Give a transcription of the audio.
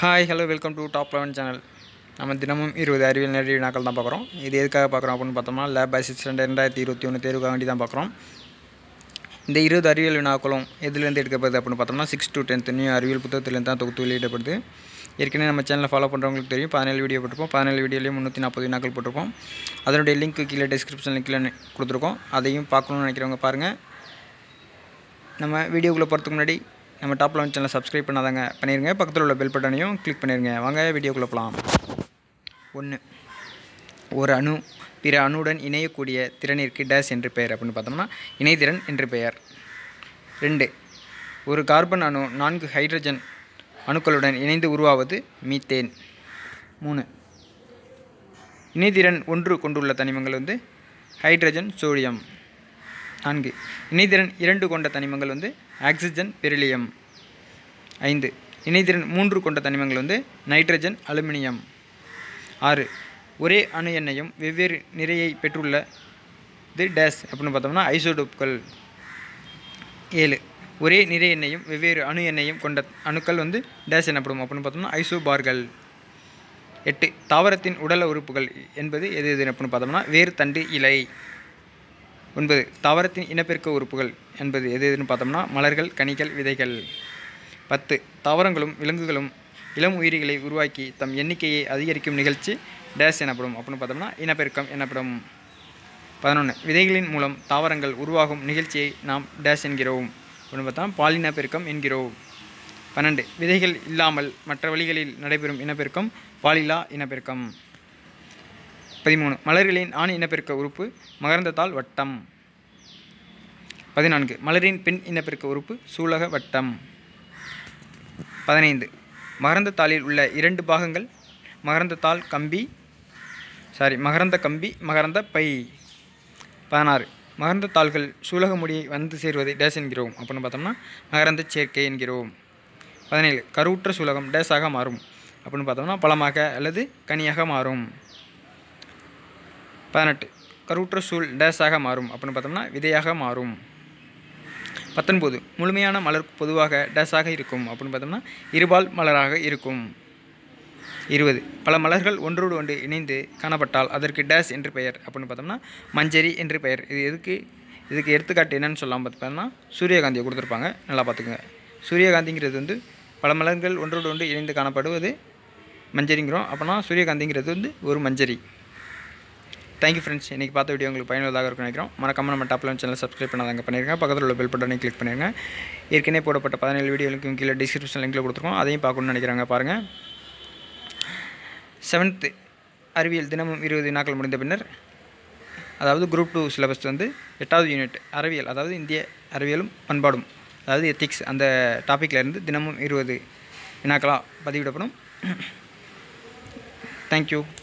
hi hello welcome to top eleven channel நம்ம தினமும் இருபது அறிவியல் நேரடி வினாக்கள் தான் பார்க்குறோம் இது எதுக்காக பார்க்குறோம் அப்படின்னு பார்த்தோம்னா லேப் அசிஸ்டன்ட் ரெண்டாயிரத்தி இருபத்தி ஒன்று தேர்வுக்காக வேண்டி தான் பார்க்குறோம் இந்த இருபது அறிவியல் வினாக்களும் எதுலேருந்து எடுக்கப்படுது அப்படின்னு பார்த்தோம்னா சிக்ஸ் டு டென்த் நியூ அறிவியல் புத்தகத்துலேருந்து தான் தொகுத்து வெளியிடப்படுது ஏற்கனவே நம்ம சேனலை ஃபாலோ பண்ணுறவங்களுக்கு தெரியும் பதினேழு வீடியோ போட்டிருப்போம் பதினேழு வீடியோலேயும் முந்நூற்றி நாற்பது வினாக்கள் போட்டிருப்போம் அதனுடைய லிங்க் கீழே டிஸ்கிரிப்ஷன் லிங்கில் கொடுத்துருக்கோம் அதையும் பார்க்கணும்னு நினைக்கிறவங்க பாருங்கள் நம்ம வீடியோக்குள்ளே போகிறதுக்கு முன்னாடி நம்ம டாப் லெவன் சேனலை சப்ஸ்கிரைப் பண்ணாதாங்க பண்ணிடுங்க பக்கத்தில் உள்ள பெல் பட்டனையும் கிளிக் பண்ணிடுங்க வாங்க வீடியோக்குள்ளே போகலாம் ஒன்று ஒரு அணு பிற அணுவுடன் இணையக்கூடிய திறனிற்கு டேஸ் என்று பெயர் அப்படின்னு பார்த்தோம்னா இணைதிறன் என்று பெயர் ரெண்டு ஒரு கார்பன் அணு நான்கு ஹைட்ரஜன் அணுக்களுடன் இணைந்து உருவாவது மீத்தேன் மூணு இணைதிறன் ஒன்று கொண்டுள்ள தனிமங்கள் வந்து ஹைட்ரஜன் சோடியம் நான்கு இணைதிறன் இரண்டு கொண்ட தனிமங்கள் வந்து ஆக்சிஜன் பெரிலியம் ஐந்து இணைதிறன் மூன்று கொண்ட தனிமங்கள் வந்து நைட்ரஜன் அலுமினியம் ஆறு ஒரே அணு எண்ணையும் வெவ்வேறு நிறையை பெற்றுள்ள இது டேஸ் அப்படின்னு பார்த்தோம்னா ஐசோடோப்கள் ஏழு ஒரே நிறை எண்ணையும் வெவ்வேறு அணு எண்ணையும் கொண்ட அணுக்கள் வந்து டேஸ் எனப்படும் அப்படின்னு பார்த்தோம்னா ஐசோபார்கள் எட்டு தாவரத்தின் உடல உறுப்புகள் என்பது எது எது அப்படின்னு பார்த்தோம்னா வேர் தண்டு இலை ஒன்பது தாவரத்தின் இனப்பெருக்க உறுப்புகள் என்பது எது எதுன்னு பார்த்தோம்னா மலர்கள் கனிகள் விதைகள் பத்து தாவரங்களும் விலங்குகளும் இளம் உயிரிகளை உருவாக்கி தம் எண்ணிக்கையை அதிகரிக்கும் நிகழ்ச்சி டேஸ் எனப்படும் அப்படின்னு பார்த்தோம்னா இனப்பெருக்கம் எனப்படும் பதினொன்று விதைகளின் மூலம் தாவரங்கள் உருவாகும் நிகழ்ச்சியை நாம் டேஸ் என்கிறோம் அப்படின்னு பார்த்தா பாலினப்பெருக்கம் என்கிறோம் பன்னெண்டு விதைகள் இல்லாமல் மற்ற வழிகளில் நடைபெறும் இனப்பெருக்கம் பாலிலா இனப்பெருக்கம் பதிமூணு மலர்களின் ஆண் இனப்பெருக்க உறுப்பு மகரந்தத்தால் வட்டம் பதினான்கு மலரின் பெண் இனப்பெருக்க உறுப்பு சூலக வட்டம் பதினைந்து மகரந்தத்தாளில் உள்ள இரண்டு பாகங்கள் மகரந்தத்தாள் கம்பி சாரி மகரந்த கம்பி மகரந்த பை பதினாறு மகரந்த தாள்கள் சூலக முடியை வந்து சேர்வதை டேஸ் என்கிறோம் அப்படின்னு பார்த்தோம்னா மகரந்த சேர்க்கை என்கிறோம் பதினேழு கருவுற்ற சூலகம் டேஸாக மாறும் அப்படின்னு பார்த்தோம்னா பழமாக அல்லது கனியாக மாறும் பதினெட்டு கருவுற்ற சூழ் டேஸாக மாறும் அப்படின்னு பார்த்தோம்னா விதையாக மாறும் பத்தொன்பது முழுமையான மலர் பொதுவாக டேஸாக இருக்கும் அப்படின்னு பார்த்தோம்னா இருபால் மலராக இருக்கும் இருபது பல மலர்கள் ஒன்றோடு ஒன்று இணைந்து காணப்பட்டால் அதற்கு டேஸ் என்று பெயர் அப்படின்னு பார்த்தோம்னா மஞ்சரி என்று பெயர் இது எதுக்கு இதுக்கு எடுத்துக்காட்டு என்னன்னு சொல்லலாம் பார்த்தோம்னா சூரியகாந்தியை கொடுத்துருப்பாங்க நல்லா பார்த்துக்குங்க சூரியகாந்திங்கிறது வந்து பல மலர்கள் ஒன்றோடு ஒன்று இணைந்து காணப்படுவது மஞ்சரிங்கிறோம் அப்போனா சூரியகாந்திங்கிறது வந்து ஒரு மஞ்சரி தேங்க்யூ ஃப்ரெண்ட்ஸ் இன்றைக்கி பார்த்த வீடியோ உங்களுக்கு பயனுள்ளதாக இருக்கும் நினைக்கிறோம் மறக்காம நம்ம டாப் லெவன் சேனல் சப்ஸ்கிரைப் பண்ணாதாங்க பண்ணிருங்க பக்கத்தில் உள்ள பெல் பட்டனை கிளிக் பண்ணிருங்க ஏற்கனவே போடப்பட்ட பதினேழு வீடியோலுக்கும் கீழே டிஸ்கிரிப்ஷன் லிங்கில் கொடுத்துருக்கோம் அதையும் பார்க்கணும்னு நினைக்கிறாங்க பாருங்கள் செவன்த்து அறிவியல் தினமும் இருபது நாட்கள் முடிந்த பின்னர் அதாவது குரூப் டூ சிலபஸ் வந்து எட்டாவது யூனிட் அறிவியல் அதாவது இந்திய அறிவியலும் பண்பாடும் அதாவது எத்திக்ஸ் அந்த டாப்பிக்கில் இருந்து தினமும் இருபது வினாக்களாக பதிவிடப்படும் தேங்க்யூ